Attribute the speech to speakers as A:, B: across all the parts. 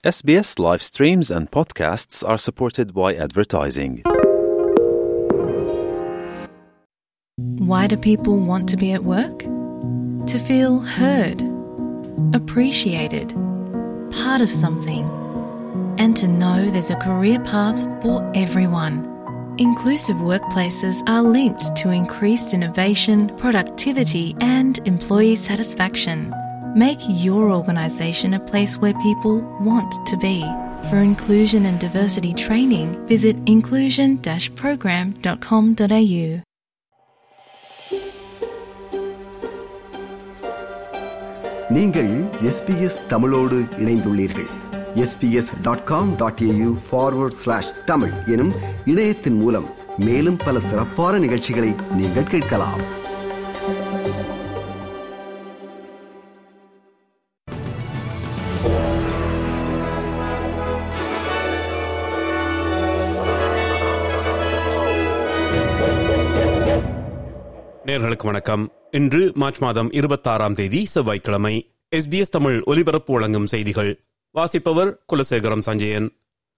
A: SBS live streams and podcasts are supported by advertising.
B: Why do people want to be at work? To feel heard, appreciated, part of something, and to know there's a career path for everyone. Inclusive workplaces are linked to increased innovation, productivity, and employee satisfaction. Make your organisation a place where people want to be. For inclusion and diversity training, visit inclusion-program.com.au.
C: நீங்கள் S B S தமிழோடு இணைந்துள்ளீர்கள் S B S dot com dot A U forward slash Tamil எனும் இணையத்தின் மூலம் மேலும் பல சிறப்பான நிகழ்ச்சிகளை நீங்கள் கேட்கலாம்
D: நேர்களுக்கு வணக்கம் இன்று மார்ச் மாதம் இருபத்தாறாம் தேதி செவ்வாய்க்கிழமை எஸ்பிஎஸ் தமிழ் ஒலிபரப்பு வழங்கும் செய்திகள் வாசிப்பவர் குலசேகரம் சஞ்சயன்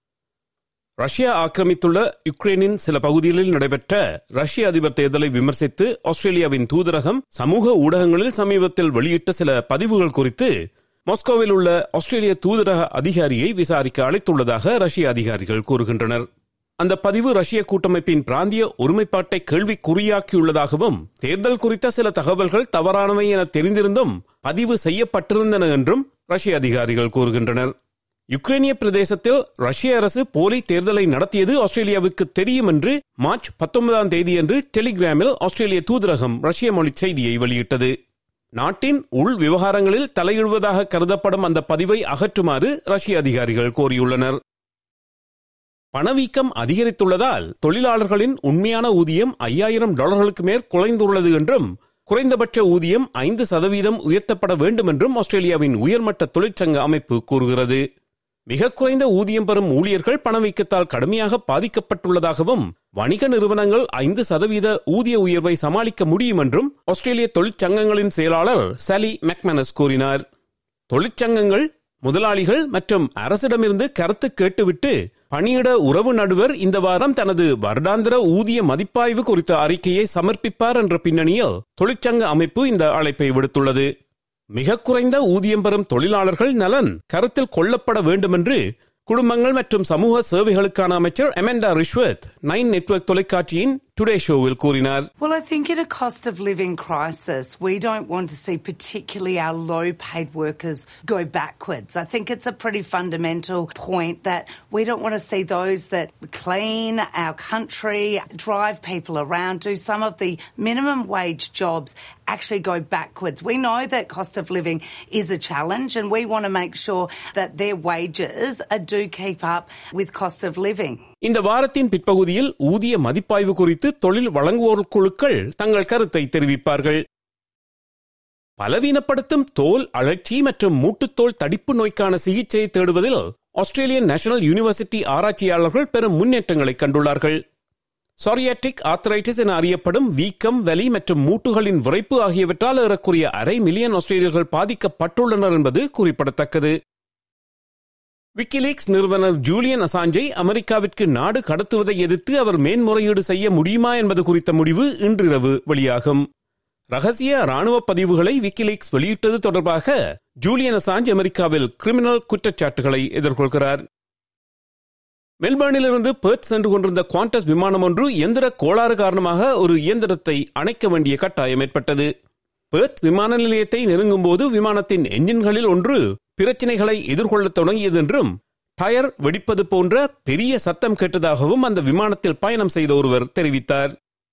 D: ரஷ்யா ஆக்கிரமித்துள்ள யுக்ரைனின் சில பகுதிகளில் நடைபெற்ற ரஷ்ய அதிபர் தேர்தலை விமர்சித்து ஆஸ்திரேலியாவின் தூதரகம் சமூக ஊடகங்களில் சமீபத்தில் வெளியிட்ட சில பதிவுகள் குறித்து மாஸ்கோவில் உள்ள ஆஸ்திரேலிய தூதரக அதிகாரியை விசாரிக்க அழைத்துள்ளதாக ரஷ்ய அதிகாரிகள் கூறுகின்றனர் அந்த பதிவு ரஷ்ய கூட்டமைப்பின் பிராந்திய ஒருமைப்பாட்டை கேள்விக்குறியாக்கியுள்ளதாகவும் தேர்தல் குறித்த சில தகவல்கள் தவறானவை என தெரிந்திருந்தும் பதிவு செய்யப்பட்டிருந்தன என்றும் ரஷ்ய அதிகாரிகள் கூறுகின்றனர் யுக்ரைனிய பிரதேசத்தில் ரஷ்ய அரசு போலி தேர்தலை நடத்தியது ஆஸ்திரேலியாவுக்கு தெரியும் என்று மார்ச் பத்தொன்பதாம் தேதியன்று டெலிகிராமில் ஆஸ்திரேலிய தூதரகம் ரஷ்ய மொழி செய்தியை வெளியிட்டது நாட்டின் உள் விவகாரங்களில் தலையிடுவதாக கருதப்படும் அந்த பதிவை அகற்றுமாறு ரஷ்ய அதிகாரிகள் கோரியுள்ளனர் பணவீக்கம் அதிகரித்துள்ளதால் தொழிலாளர்களின் உண்மையான ஊதியம் ஐயாயிரம் டாலர்களுக்கு மேல் குறைந்துள்ளது என்றும் குறைந்தபட்ச ஊதியம் ஐந்து சதவீதம் உயர்த்தப்பட வேண்டும் என்றும் ஆஸ்திரேலியாவின் உயர்மட்ட தொழிற்சங்க அமைப்பு கூறுகிறது மிக குறைந்த ஊதியம் பெறும் ஊழியர்கள் பணவீக்கத்தால் கடுமையாக பாதிக்கப்பட்டுள்ளதாகவும் வணிக நிறுவனங்கள் ஐந்து சதவீத ஊதிய உயர்வை சமாளிக்க முடியும் என்றும் ஆஸ்திரேலிய தொழிற்சங்கங்களின் செயலாளர் சாலி மெக்மனஸ் கூறினார் தொழிற்சங்கங்கள் முதலாளிகள் மற்றும் அரசிடமிருந்து கருத்து கேட்டுவிட்டு பணியிட உறவு நடுவர் இந்த வாரம் தனது வருடாந்திர ஊதிய மதிப்பாய்வு குறித்த அறிக்கையை சமர்ப்பிப்பார் என்ற பின்னணியில் தொழிற்சங்க அமைப்பு இந்த அழைப்பை விடுத்துள்ளது மிக குறைந்த ஊதியம் பெறும் தொழிலாளர்கள் நலன் கருத்தில் கொள்ளப்பட வேண்டும் என்று குடும்பங்கள் மற்றும் சமூக சேவைகளுக்கான அமைச்சர் எமெண்டா ரிஷ்வத் நைன் நெட்வொர்க் தொலைக்காட்சியின் டுடே ஷோவில் கூறினார்
E: Well, I think in a cost of living crisis, we don't want to see particularly our low paid workers go backwards. I think it's a pretty fundamental point that we don't want to see those that clean our country, drive people around, do some of the minimum wage jobs actually go backwards. We know that cost of living is a challenge and we want to make sure that their wages uh, do keep up with cost of living.
D: இந்த வாரத்தின் பிற்பகுதியில் ஊதிய மதிப்பாய்வு குறித்து தொழில் வழங்குவோர் குழுக்கள் தங்கள் கருத்தை தெரிவிப்பார்கள் பலவீனப்படுத்தும் தோல் அழற்சி மற்றும் மூட்டுத்தோல் தடிப்பு நோய்க்கான சிகிச்சையை தேடுவதில் ஆஸ்திரேலியன் நேஷனல் யூனிவர்சிட்டி ஆராய்ச்சியாளர்கள் பெரும் முன்னேற்றங்களை கண்டுள்ளார்கள் சொரியாட்டிக் ஆர்த்தரைட்டிஸ் என அறியப்படும் வீக்கம் வலி மற்றும் மூட்டுகளின் விரைப்பு ஆகியவற்றால் ஏறக்குறைய அரை மில்லியன் ஆஸ்திரேலியர்கள் பாதிக்கப்பட்டுள்ளனர் என்பது குறிப்பிடத்தக்கது விக்கிலீக்ஸ் நிறுவனர் ஜூலியன் அசாஞ்சை அமெரிக்காவிற்கு நாடு கடத்துவதை எதிர்த்து அவர் மேன்முறையீடு செய்ய முடியுமா என்பது குறித்த முடிவு இன்றிரவு வெளியாகும் ரகசிய ராணுவ பதிவுகளை விக்கிலீக்ஸ் வெளியிட்டது தொடர்பாக ஜூலியன் அசாஞ்ச் அமெரிக்காவில் கிரிமினல் குற்றச்சாட்டுகளை எதிர்கொள்கிறார் மெல்பர்னிலிருந்து பெர்த் சென்று கொண்டிருந்த குவாண்டஸ் விமானம் ஒன்று எந்திர கோளாறு காரணமாக ஒரு இயந்திரத்தை அணைக்க வேண்டிய கட்டாயம் ஏற்பட்டது பெர்த் விமான நிலையத்தை நெருங்கும் போது விமானத்தின் என்ஜின்களில் ஒன்று பிரச்சினைகளை எதிர்கொள்ளத் தொடங்கியது என்றும் டயர் வெடிப்பது போன்ற பெரிய சத்தம் கேட்டதாகவும் அந்த விமானத்தில் பயணம் செய்த ஒருவர் தெரிவித்தார்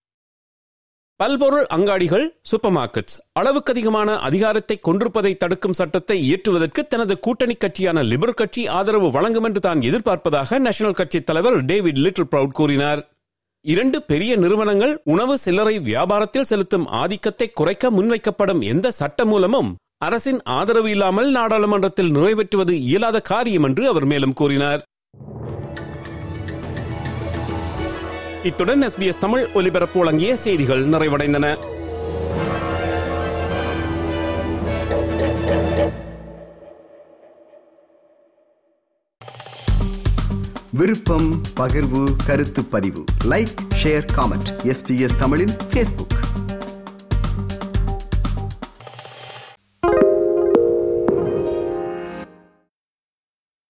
D: பல்பொருள் அங்காடிகள் சூப்பர் மார்க்கெட்ஸ் அளவுக்கு அதிகமான அதிகாரத்தை கொண்டிருப்பதை தடுக்கும் சட்டத்தை இயற்றுவதற்கு தனது கூட்டணி கட்சியான லிபர் கட்சி ஆதரவு வழங்கும் என்று தான் எதிர்பார்ப்பதாக நேஷனல் கட்சி தலைவர் டேவிட் லிட்டில் பிரவுட் கூறினார் இரண்டு பெரிய நிறுவனங்கள் உணவு சில்லறை வியாபாரத்தில் செலுத்தும் ஆதிக்கத்தை குறைக்க முன்வைக்கப்படும் எந்த சட்ட மூலமும் அரசின் ஆதரவு இல்லாமல் நாடாளுமன்றத்தில் நிறைவேற்றுவது இயலாத காரியம் என்று அவர் மேலும் கூறினார் இத்துடன் எஸ்பிஎஸ் தமிழ் ஒலிபரப்பு வழங்கிய செய்திகள் நிறைவடைந்தன
C: விருப்பம் பகிர்வு கருத்து பதிவு லைக் ஷேர் காமெண்ட் எஸ்பிஎஸ் தமிழின் ஃபேஸ்புக்